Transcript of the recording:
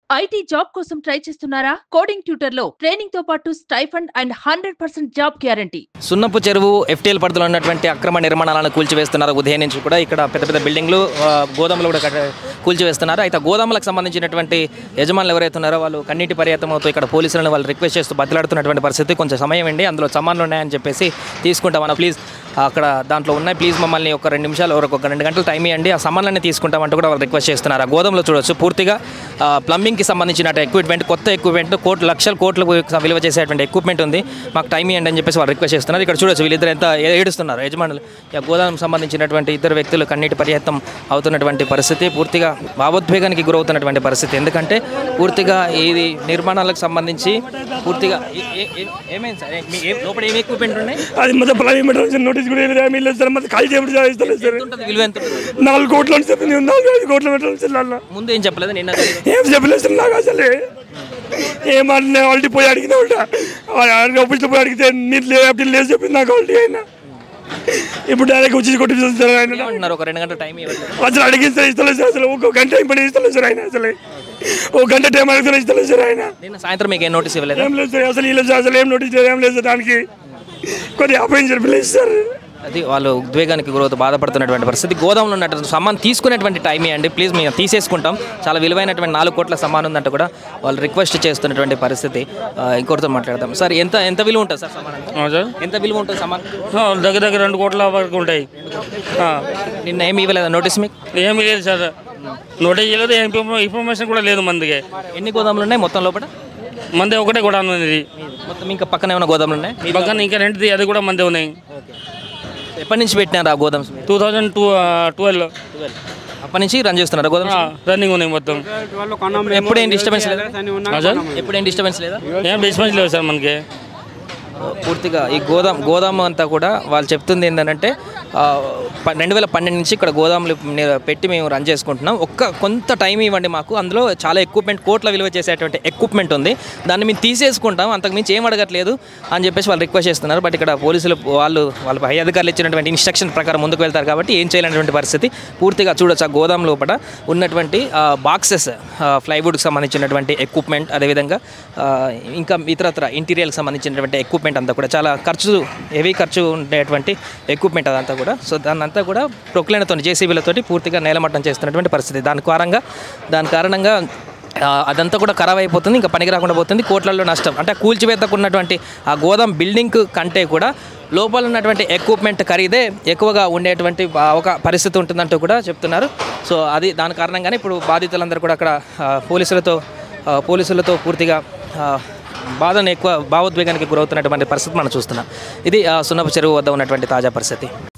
IT job కోసం try చేస్తున్నారా coding tutor లో ట్రైనింగ్ తో పాటు stipend and hundred percent job guarantee Sunnapu Cheruvu FTL పరిధిలో ఉన్నటువంటి అక్రమ నిర్మాణాలను కూల్చివేస్తున్నారు ఉదయం నుంచి కూడా ఇక్కడ పెద్ద పెద్ద బిల్డింగ్లు ఆ, గోదాములు కూడా కట్ట- కూల్చివేస్తున్నారు అయితే గోదాములకు సంబంధించినటువంటి యజమానులు ఎవరైతే ఉన్నారో వాళ్ళు కన్నీటి పర్యాతం అవుతూ ఇక్కడ పోలీసులను వాళ్ళు రిక్వెస్ట్ చేస్తూ బతిలాడుతున్నటువంటి పరిస్థితి కొంచెం సమయం అండి అందులో సమాన్లు ఉన్నాయని చెప్పేసి తీసుకుంటామన్న ప్లీజ్ అక్కడ దాంట్లో ఉన్నాయి ప్లీజ్ మమ్మల్ని ఒక రెండు నిమిషాలు ఒక ఒక రెండు గంటలు టైం ఇవ్వండి ఆ సమాన్లన్నీ తీసుకుంటామంటూ కూడా వాళ్ళు రిక్వెస్ట్ చేస్తున్నారు ఆ గోదాంలో చూడొచ్చు పూర్తిగా ఆ, ప్లంబింగ్కి సంబంధించిన ఎక్విప్మెంట్ కొత్త ఎక్విప్మెంట్ కోట్లు లక్షల కోట్లు విలువ చేసేటువంటి ఎక్విప్మెంట్ ఉంది మాకు టైం ఇవ్వండి అని చెప్పేసి వాళ్ళు రిక్వెస్ట్ చేస్తున్నారు ఇక్కడ చూడొచ్చు వీళ్ళిద్దరు ఎంత ఏ- ఏడుస్తున్నారు యజమానులు ఈ గోదాం సంబంధించినటువంటి ఇద్దరు వ్యక్తులు కన్నీటి పర్యత్నం అవుతున్నటువంటి పరిస్థితి పూర్తిగా భావోద్వేగానికి గురవుతున్నటువంటి పరిస్థితి ఎందుకంటే పూర్తిగా ఇది నిర్మాణాలకు సంబంధించి పూర్తిగా ఏ- ఏ- ఏ- ఏమైంది సార్ ఏ- మీ- ఏ- లోపల ఏమి ఎక్విప్మెంట్ ఉన్నాయి అది మొత్తం ప్రైవేట్ మెటీరియల్ నోటీస్ కూడా ఏమి ఏమీ లేదు సార్ మొత్తం ఖాళీ చేయబడి ఇస్తలేదు సార్ ఎంత ఉంటుంది విలువ ఎంత ఉంటుంది నాలుగు కోట్లు అని చెప్పింది నాలుగు ఐదు కోట్ల మెటీరియల్ సార్ ముందు ఏం చెప్పలేదు నిన్న ఏం చెప్పలేదు సార్ నాకు అసలు ఏమన్నా ఆల్రెడీ పోయి అడిగిన ఉంటా ఆఫీస్లో పోయి అడిగితే మీరు లేదు అప్పుడు లేదు చెప్పింది నాకు ఆల్రెడీ ఆయన ఇప్పుడు డైరెక్ట్ వచ్చి కొట్టి సార్ ఆయన ఏమంటున్నారు ఒక రెండు గంటల టైం ఇవ్వలేదు అసలు అడిగింది సార్ ఇస్తలేదు సార్ అసలు ఒక గంట ఇప్పుడు ఇస్తలేదు సార్ ఆయన అసలు ఒక గంట టైం అడిగితే ఇస్తలేదు సార్ ఆయన నిన్న సాయంత్రం మీకు ఏం నోటీస్ ఇవ్వలేదు ఏం లేదు సార్ అసలు ఈ లేదు సార్ అసలు ఏం నోటీస్ లేదు ఏం లేదు సార్ దానికి కొద్దిగా ఆపేం చెప్పలేదు సార్ అది వాళ్ళు ఉద్వేగానికి గురవుతూ బాధపడుతున్నటువంటి పరిస్థితి గోదాంలో ఉన్నటువంటి సమాన్ తీసుకునేటువంటి టైం ఇవ్వండి ప్లీజ్ మేము తీసేసుకుంటాం చాలా విలువైనటువంటి నాలుగు కోట్ల సమాన్ ఉందంటే కూడా వాళ్ళు రిక్వెస్ట్ చేస్తున్నటువంటి పరిస్థితి ఆ, ఇంకొకరితో మాట్లాడదాం సార్ ఎంత ఎంత విలువ ఉంటుంది సార్ సమాన్ అంటే? ఆ, సార్ ఎంత విలువ ఉంటుంది సమాన్ ఆ, దగ్గర దగ్గర రెండు కోట్ల వరకు ఉంటాయి ఆ, నిన్న ఏమి ఇవ్వలేదు నోటీస్ మీకు ఏమీ లేదు సార్ నోటీస్ లేదు ఏం ఇన్ఫర్మ- ఇన్ఫర్మేషన్ కూడా లేదు మందికి ఎన్ని గోదాములు ఉన్నాయి మొత్తం లోపల మంది ఒకటే కూడా ఉంది మొత్తం ఇంకా పక్కన ఏమైనా గోదాములు ఉన్నాయి మీ- పక్కన ఇంకా రెండుది అది కూడా మంది ఉన్నాయి ఎప్పటి నుంచి పెట్టినారు ఆ గోదామ్స్ టూ థౌజండ్ టూ ట్వెల్వ్ అప్పటి నుంచి రన్ చేస్తున్నారు గోదామ్స్ రన్నింగ్ ఉన్నాయి మొత్తం ఎప్పుడు ఏం డిస్టర్బెన్స్ లేదా ఆ, సార్ ఎప్పుడు ఏం డిస్టర్బెన్స్ లేదా ఏం డిస్పెన్స్ లేవు సార్ మనకి పూర్తిగా ఈ గోదాం గోదాము అంతా కూడా వాళ్ళు చెప్తుంది ఏంటంటే రెండు వేల పన్నెండు నుంచి ఇక్కడ గోదాములు ని- పెట్టి మేము రన్ చేసుకుంటున్నాం ఒక్క కొంత టైం ఇవ్వండి మాకు అందులో చాలా ఎక్విప్మెంట్ కోట్ల విలువ చేసేటువంటి ఎక్విప్మెంట్ ఉంది దాన్ని మేము తీసేసుకుంటాం అంతకు మించి ఏం అడగట్లేదు అని చెప్పేసి వాళ్ళు రిక్వెస్ట్ చేస్తున్నారు బట్ ఇక్కడ పోలీసులు వాళ్ళు వాళ్ళ పై అధికారులు ఇచ్చినటువంటి ఇన్స్ట్రక్షన్ ప్రకారం ముందుకు వెళ్తారు కాబట్టి ఏం చేయలేనటువంటి పరిస్థితి పూర్తిగా చూడొచ్చు ఆ గోదాం లోపల ఉన్నటువంటి బాక్సెస్ ఫ్లైవుడ్కి సంబంధించినటువంటి ఎక్విప్మెంట్ అదేవిధంగా ఆ, ఇంకా ఇతరత్ర ఇంటీరియర్కి సంబంధించినటువంటి ఎక్విప్మెంట్ అంతా కూడా చాలా ఖర్చు హెవీ ఖర్చు ఉండేటువంటి ఎక్విప్మెంట్ అదంతా కూడా సో దాన్ని అంతా కూడా ప్రొక్లైన్తో జేసీబీలతోటి పూర్తిగా నేలమట్టం చేస్తున్నటువంటి పరిస్థితి దాని కారణంగా దాని కారణంగా ఆ, అదంతా కూడా ఖరాబ్ అయిపోతుంది ఇంకా పనికి రాకుండా పోతుంది కోట్లలో నష్టం అంటే కూల్చివేతకు ఉన్నటువంటి ఆ గోదాం బిల్డింగ్ కంటే కూడా లోపల ఉన్నటువంటి ఎక్విప్మెంట్ ఖరీదే ఎక్కువగా ఉండేటువంటి ఆ, ఒక పరిస్థితి ఉంటుందంటూ కూడా చెప్తున్నారు సో అది దాని కారణంగానే ఇప్పుడు బాధితులందరూ కూడా అక్కడ ఆ, పోలీసులతో ఆ, పోలీసులతో పూర్తిగా ఆ, బాధను ఎక్కువ భావోద్వేగానికి గురవుతున్నటువంటి పరిస్థితి మనం చూస్తున్నాం ఇది ఆ, సున్నపు చెరువు వద్ద ఉన్నటువంటి తాజా పరిస్థితి